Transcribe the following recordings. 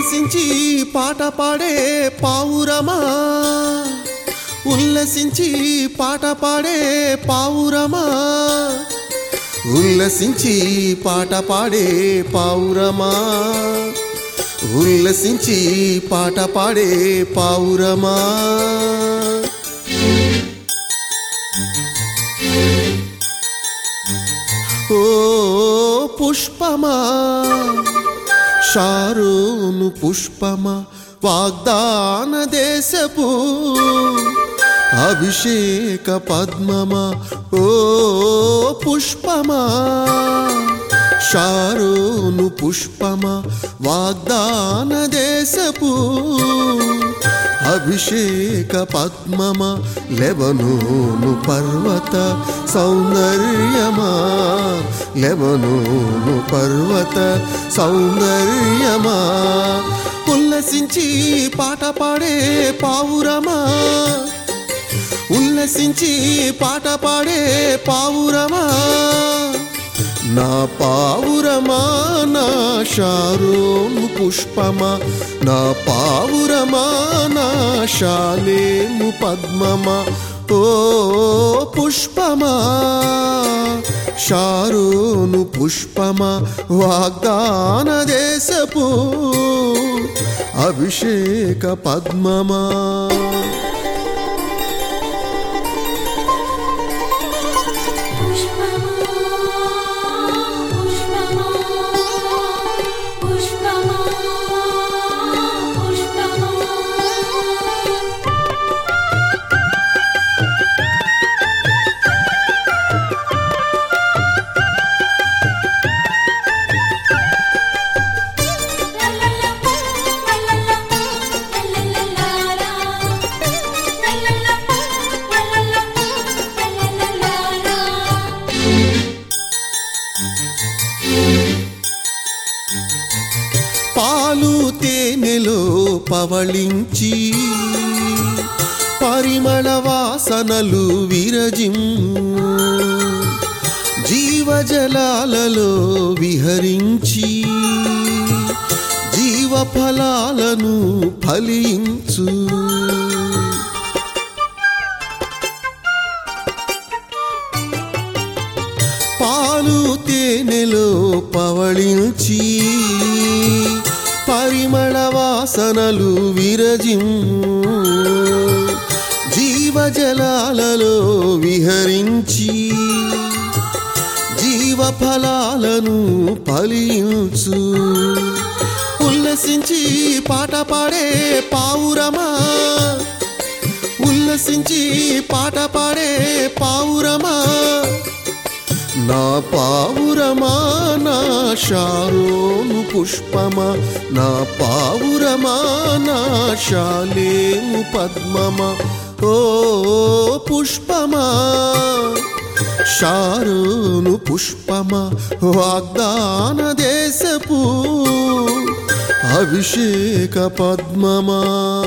ఉల్లసించి పాట పాడే పావురమా ఉల్లసించి పాట పాడే పావురమా ఉల్లసించి పాట పాడే పావురమా ఉల్లసించి పాట పాడే పావురమా ఓ పుష్పమా షారోను పుష్పమా వాగ్దాన దేశపు అభిషేక పద్మమా ఓ పుష్పమా షారోను పుష్పమా వాగ్దాన దేశపు అభిషేక పద్మమ లెబనోను పర్వత సౌందర్యమా లెబనోను పర్వత సౌందర్యమా ఉల్లసించి పాట పాడే పావురమా ఉల్లసించి పాట పాడే పావురమా నా పావురమా నా షారోను పుష్పమా నా పావురమా నా శాలేము పద్మమా ఓ పుష్పమా షారోను పుష్పమా వాగ్దాన దేశపు అభిషేక పద్మమా పుష్పమా పుష్పమా పుష్పమా పుష్పమా పాలు తేనెలో పవళించి పరిమళ వాసనలు విరజిం జీవజలాలలో విహరించి జీవ ఫలాలను ఫలించు పాలు తేనెలో పవళించి పరిమళ వాసనలు విరజిం జీవజలాలలో విహరించి జీవ ఫలాలను ఫలించు ఉల్లసించి పాట పాడే పావురమా ఉల్లసించి పాట పాడే పావురమా నా పావురమా నా షారోను పుష్పమా నా పావురమా నా శాలేము పద్మమా ఓ పుష్పమా షారోను పుష్పమా వాగ్దాన దేశపు అభిషేక పద్మమా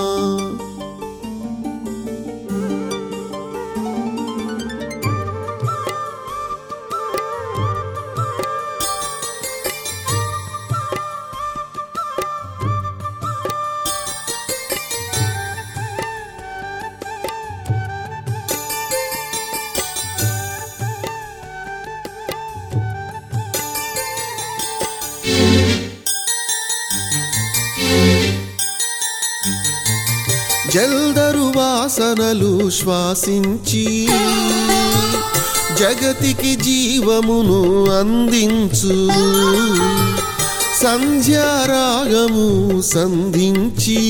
జల్దరు వాసనలు శ్వాసించి జగతికి జీవమును అందించు సంధ్యారాగము సంధించి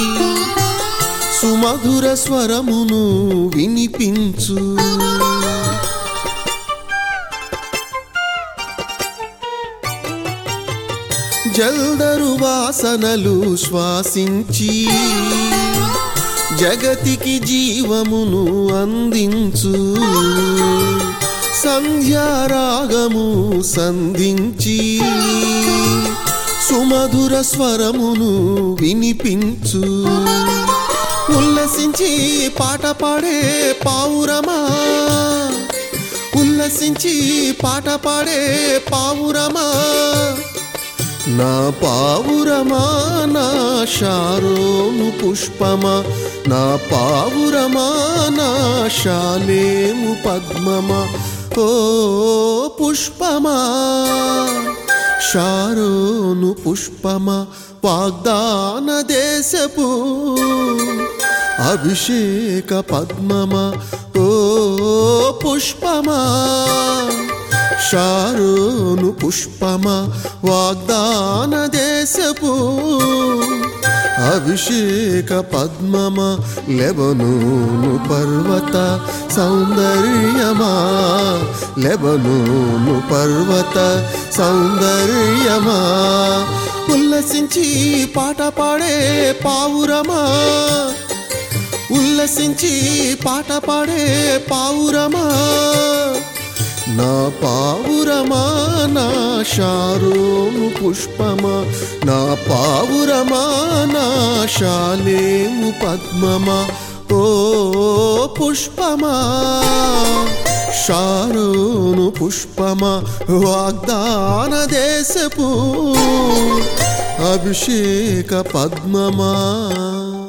సుమధుర స్వరమును వినిపించు జల్దరు వాసనలు శ్వాసించి జగతికి జీవమును అందించు సంధ్యారాగము సంధించి సుమధుర స్వరమును వినిపించు ఉల్లసించి పాట పాడే పావురమా ఉల్లసించి పాట పాడే పావురమా నా పావురమా నా షారోను పుష్పమా నా పావురమా నా శాలేము పద్మమా ఓ పుష్పమా షారోను పుష్పమా వాగ్దాన దేశపు అభిషేక పద్మమా ఓ పుష్పమా షారోను పుష్పమా వాగ్దాన దేశపు అభిషేక పద్మమ లెబనూను పర్వత సౌందర్యమా లెబనూను పర్వత సౌందర్యమా ఉల్లసించి పాట పాడే పావురమా ఉల్లసించి పాట పాడే పావురమా నా పావురమా నా షారోను పుష్పమా నా పావురమా నా శాలేము పద్మమా ఓ పుష్పమా షారోను పుష్పమా వాగ్దాన దేశపు అభిషేక పద్మమా